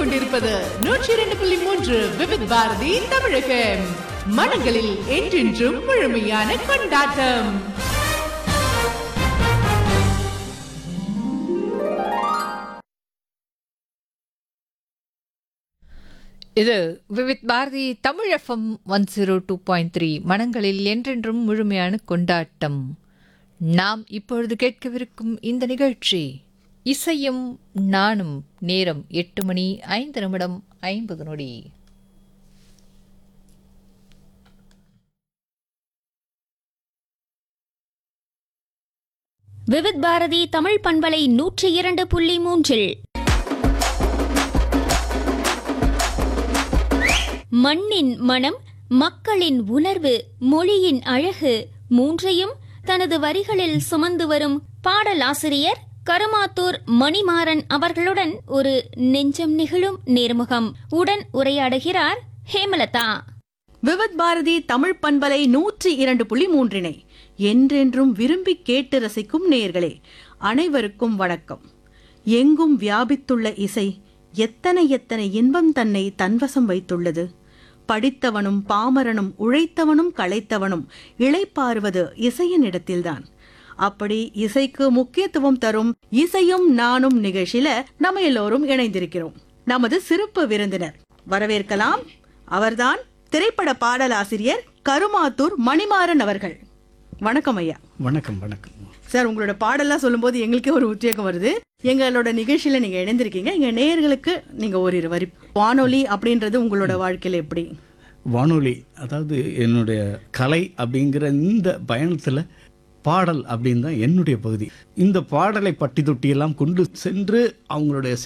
கேட்டுக்கொண்டிருப்பது நூற்றி இரண்டு புள்ளி மூன்று விவித் பாரதி தமிழகம் மனங்களில் என்றென்றும் முழுமையான கொண்டாட்டம் இது Vividh Bharati Tamil FM one zero two point three மனங்களில் என்றென்றும் முழுமையான கொண்டாட்டம் நாம் இப்பொழுது கேட்கவிருக்கும் இந்த நிகழ்ச்சி இசையும் நானும் நேரம் எட்டு மணி ஐந்து நிமிடம் ஐம்பது நொடி விவித் பாரதி தமிழ் பண்பலை நூற்றி இரண்டு புள்ளி மூன்றில் மண்ணின் மனம் மக்களின் உணர்வு மொழியின் அழகு மூன்றையும் தனது வரிகளில் சுமந்து வரும் பாடலாசிரியர் கருமாத்தூர் மணிமாறன் அவர்களுடன் ஒரு நெஞ்சம் நிகழும் நேர்முகம் உடன் உரையாடுகிறார் ஹேமலதா விவத் பாரதி தமிழ் பண்பலை நூற்றி இரண்டு புள்ளி மூன்றினை என்றென்றும் விரும்பி கேட்டு ரசிக்கும் நேயர்களே அனைவருக்கும் வணக்கம் எங்கும் வியாபித்துள்ள இசை எத்தனை எத்தனை இன்பம் தன்னை தன்வசம் வைத்துள்ளது படித்தவனும் பாமரனும் உழைத்தவனும் களைத்தவனும் இளைப்பாறுவது இசையின் இடத்தில்தான் அப்படி இசைக்கு முக்கியத்துவம் தரும் இசையும் நானும் நிகழ்ச்சியில நம்ம எல்லோரும் இணைந்திருக்கிறோம் நமது சிறப்பு விருந்தினர் வரவேற்கலாம் அவர்தான் திரைப்பட பாடலாசிரியர் கருமாத்தூர் மணிமாறன் அவர்கள் வணக்கம் ஐயா வணக்கம் வணக்கம் சார் உங்களோட பாடலாம் சொல்லும்போது எங்களுக்கே ஒரு உத்வேகம் வருது எங்களோட நிகழ்ச்சியில நீங்க இணைந்திருக்கீங்க எங்க நேயர்களுக்கு நீங்க ஓரிரு வரி வானொலி அப்படின்றது உங்களோட வாழ்க்கையில எப்படி வானொலி அதாவது என்னுடைய கலை அப்படிங்கிற இந்த பயணத்தில் பாடல் அப்படின்னு தான் என்னுடைய பகுதி இந்த பாடலை பட்டி தொட்டியெல்லாம் கொண்டு சென்று அவங்களுடைய